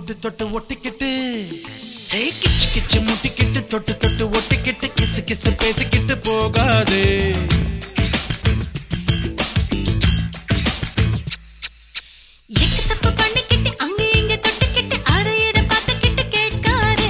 தொட்டு தொட்டு ஒட்டிக்கிட்டு ஏய் கிச்சு கிச்சு முட்டிக்கிட்டு தொட்டு தொட்டு ஒட்டிக்கிட்டு கிசு கிசு பேசிக்கிட்டு போகாது எக்கு தப்பு பண்ணிக்கிட்டு அங்க இங்க தொட்டுக்கிட்டு அதை இதை பார்த்துக்கிட்டு கேட்காரு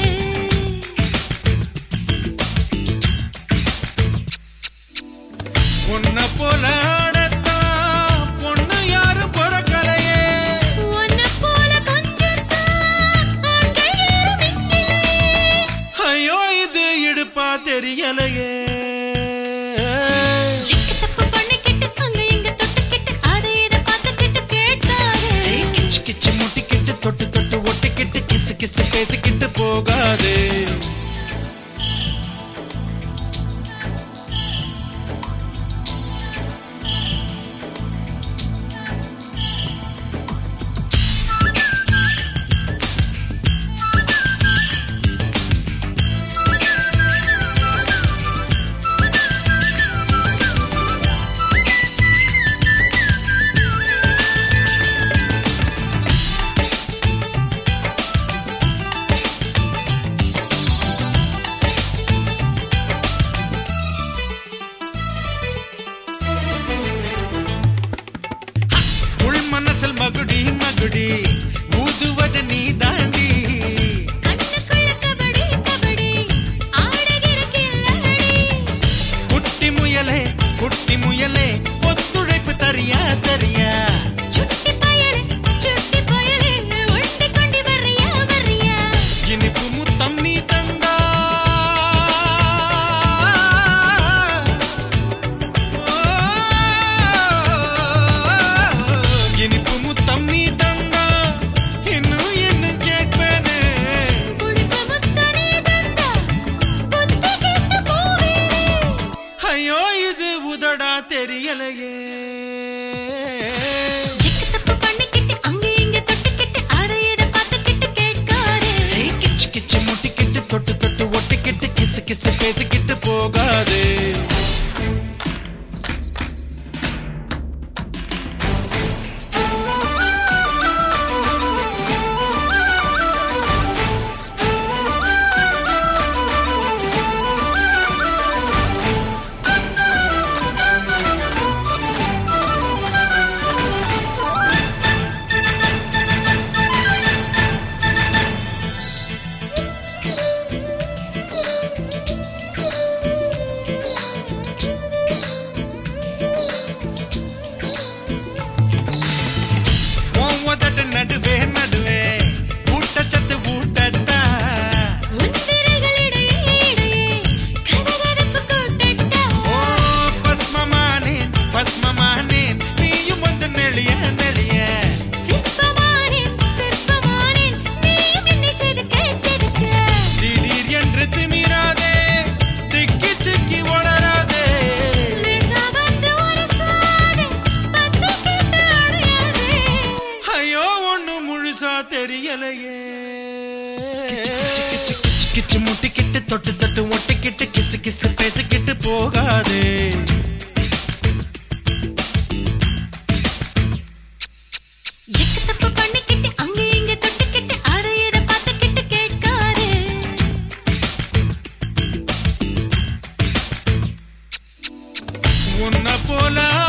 உன்னை போல ஆடத்தான் பொண்ணு யாரும் பிறக்கலையே உன்னை போல கொஞ்சத்தான் ஆண்கள் யாரும் இங்கில்லையே. ஐயோ இது இடுப்பா தெரியலையே எக்கு தப்பு பண்ணிக்கிட்டு அங்க இங்க தொட்டுக்கிட்டு அதை இதை பார்த்துக்கிட்டு கேட்காரு ஏய் கிச்சு கிச்சு முட்டிக்கிட்டு தொட்டு தொட்டு ஒட்டிக்கிட்டு கிசு கிசு பேசிக்கிட்டு போகாது உள் மனசில் மகுடி மகுடி ஊதுவது நீ தாண்டி கண்ணுக்குள்ள கபடி கபடி ஆடுகிற கில்லாடி குட்டி முயலே குட்டி முயலே ஒத்துழைப்பு தரியா தரியா சுட்டி பயலே சுட்டி பயலே ஒட்டி கொண்டு வர்றியா வர்றியா இனிப்பு முத்தம் நீ தந்தா இனிப்பு முத்தம் நீ தந்தா இன்னும் என்ன கேட்பேனே புளிப்பு முத்தனே தந்தா புத்தி கெட்டு போவேனே ஐயோ இது உதடா தெரியலையே எக்கு தப்பு பண்ணிக்கிட்டு அங்க இங்க தொட்டுக்கிட்டு அதை இதை பார்த்துக்கிட்டு கேட்காரு ஏய் கிச்சு கிச்சு முட்டிக்கிட்டு தொட்டு தொட்டு ஒட்டிக்கிட்டு கிசு கிசு பேசிக்கிட்டு போகாது உன் உதடு நடுவே நடுவே ஊட்டச்சத்து ஊட்டட்டா உன் விரல்கள் இடையே இடையே கதகதப்பு கூட்டட்டா ஓ பஸ்மமானேன் பஸ்மமானேன் நீயும் வந்து நெளிய நெளிய சிற்பமானேன் சிற்பமானேன் நீயும் என்னை செதுக்க செதுக்க திடீர் என்று திமிராதே திக்கி திக்கி வளராதே லேசா வந்து ஒரு சாதே பத்து கிட்ட அடையாதே ஐயோ ஒண்ணு முழுசா தெரியலையே கிச்சு கிச்சு கிச்சு கிச்சு முட்டிக்கிட்டு தொட்டு தொட்டு ஒட்டிக்கிட்டு கிசு கிசு பேசிக்கிட்டு போகாதே எக்கு தப்பு பண்ணிக்கிட்டு அங்க இங்க தொட்டுக்கிட்டு அதை இதை பார்த்துக்கிட்டு கேட்காரு உன்னை போல